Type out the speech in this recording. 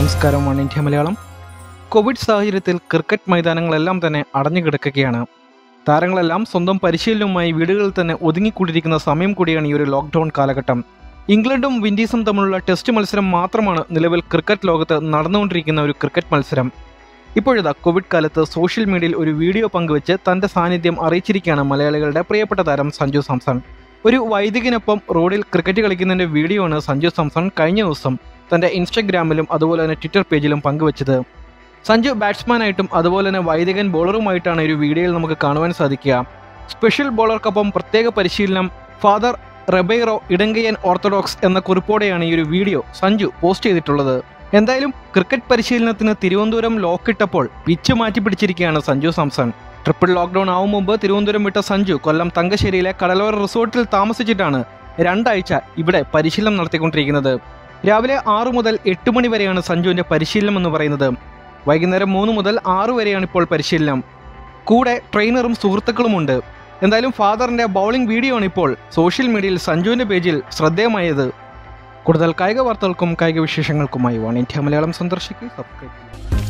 നമസ്കാരം one India Malayalam covid സാഹചര്യത്തിൽ cricket മൈതാനങ്ങളെല്ലാം തന്നെ അടഞ്ഞു കിടക്കുകയാണ് താരങ്ങളെല്ലാം സ്വന്തം പരിശീലനവുമായി വീടുകളിൽ തന്നെ ഒതുങ്ങിക്കൂടിയിരിക്കുന്ന സമയം കൂടിയാണ് ഈ ഒരു ലോക്ക്ഡൌൺ കാലഘട്ടം ഇംഗ്ലണ്ടും വിൻഡീസും തമ്മിലുള്ള ടെസ്റ്റ് മത്സരം മാത്രമാണ് നിലവിൽ ക്രിക്കറ്റ് ലോകത്ത് നടന്നുകൊണ്ടിരിക്കുന്ന ഒരു ക്രിക്കറ്റ് മത്സരം ഇപ്പോഴിതാ കോവിഡ് കാലത്ത് സോഷ്യൽ മീഡിയയിൽ ഒരു വീഡിയോ പങ്കുവച്ച് തന്റെ സാന്നിധ്യം അറിയിച്ചിരിക്കുകയാണ് മലയാളികളുടെ പ്രിയപ്പെട്ട താരം സഞ്ജു സാംസൺ ഒരു വൈദികനൊപ്പം റോഡിൽ ക്രിക്കറ്റ് കളിക്കുന്നതിന്റെ വീഡിയോ ആണ് സഞ്ജു സാംസൺ കഴിഞ്ഞ ദിവസം തന്റെ ഇൻസ്റ്റഗ്രാമിലും അതുപോലെ തന്നെ ട്വിറ്റർ പേജിലും പങ്കുവച്ചത് സഞ്ജു ബാറ്റ്സ്മാനായിട്ടും അതുപോലെ തന്നെ വൈദികൻ ബോളറുമായിട്ടാണ് ഒരു വീഡിയോയിൽ നമുക്ക് കാണുവാൻ സാധിക്കുക സ്പെഷ്യൽ ബോളർക്കൊപ്പം പ്രത്യേക പരിശീലനം ഫാദർ റെബൈറോ ഇടങ്കയ്യൻ ഓർത്തഡോക്സ് എന്ന കുറിപ്പോടെയാണ് ഈ ഒരു വീഡിയോ സഞ്ജു പോസ്റ്റ് ചെയ്തിട്ടുള്ളത് എന്തായാലും ക്രിക്കറ്റ് പരിശീലനത്തിന് തിരുവനന്തപുരം ലോക്കിട്ടപ്പോൾ പിച്ച് മാറ്റി പിടിച്ചിരിക്കുകയാണ് സഞ്ജു സാംസൺ ട്രിപ്പിൾ ലോക്ക്ഡൌൺ ആവും മുമ്പ് തിരുവനന്തപുരം വിട്ട സഞ്ജു കൊല്ലം തങ്കശ്ശേരിയിലെ കടലോര റിസോർട്ടിൽ താമസിച്ചിട്ടാണ് രണ്ടാഴ്ച ഇവിടെ പരിശീലനം നടത്തിക്കൊണ്ടിരിക്കുന്നത് രാവിലെ ആറു മുതൽ എട്ട് മണി വരെയാണ് സഞ്ജുവിന്റെ പരിശീലനം എന്ന് പറയുന്നത് വൈകുന്നേരം മൂന്ന് മുതൽ ആറ് വരെയാണ് ഇപ്പോൾ പരിശീലനം കൂടെ ട്രെയിനറും സുഹൃത്തുക്കളുമുണ്ട് എന്തായാലും ഫാദറിന്റെ ബൗളിംഗ് വീഡിയോ ആണ് ഇപ്പോൾ സോഷ്യൽ മീഡിയയിൽ സഞ്ജുവിന്റെ പേജിൽ ശ്രദ്ധേയമായത് കൂടുതൽ കായിക വാർത്തകൾക്കും കായിക വിശേഷങ്ങൾക്കുമായി വൺ ഇന്ത്യ മലയാളം സന്ദർശിക്കുക സബ്സ്ക്രൈബ് ചെയ്യുക